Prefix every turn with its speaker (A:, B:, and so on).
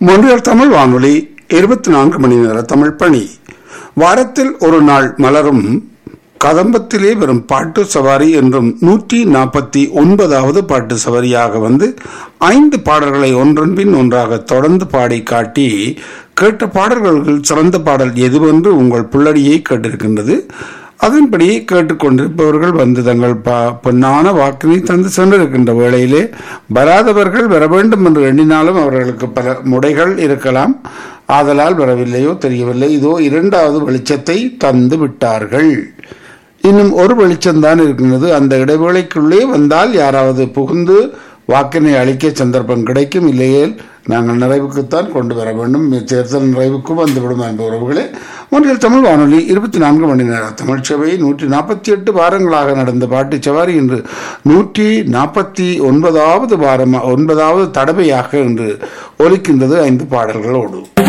A: மொன்றியல் தமிழ் வானொலி இருபத்தி நான்கு மணி நேர தமிழ் பணி வாரத்தில் ஒரு நாள் மலரும் கதம்பத்திலே வரும் பாட்டு சவாரி என்றும் நூற்றி நாற்பத்தி ஒன்பதாவது பாட்டு சவாரியாக வந்து ஐந்து பாடல்களை ஒன்றன் பின் ஒன்றாக தொடர்ந்து பாடி காட்டி கேட்ட பாடல்களில் சிறந்த பாடல் எதுவென்று உங்கள் புள்ளடியை கேட்டிருக்கின்றது அதன்படி கேட்டுக்கொண்டிருப்பவர்கள் வந்து தங்கள் ப- பொன்னான வாக்கினை தந்து சென்றிருக்கின்ற வேளையிலே வராதவர்கள் வர வேண்டும் என்று எண்ணினாலும் அவர்களுக்கு பல முடைகள் இருக்கலாம் ஆதலால் வரவில்லையோ தெரியவில்லை இதோ இரண்டாவது வெளிச்சத்தை தந்து விட்டார்கள் இன்னும் ஒரு வெளிச்சம்தான் இருக்கின்றது அந்த இடைவேளைக்குள்ளே வந்தால் யாராவது புகுந்து வாக்கினை அளிக்க சந்தர்ப்பம் கிடைக்கும் இல்லையேல் நாங்கள் நிறைவுக்குத்தான் கொண்டு வர வேண்டும் தேர்தல் நிறைவுக்கும் வந்துவிடும் என்ற உறவுகளே ஒன்றில் தமிழ் வானொலி இருபத்தி நான்கு மணி நேர தமிழ் சபை நூற்றி நாற்பத்தி எட்டு வாரங்களாக நடந்த பாட்டு சவாரி இன்று நூற்றி நாற்பத்தி ஒன்பதாவது வாரம் ஒன்பதாவது தடவையாக இன்று ஒலிக்கின்றது ஐந்து பாடல்களோடு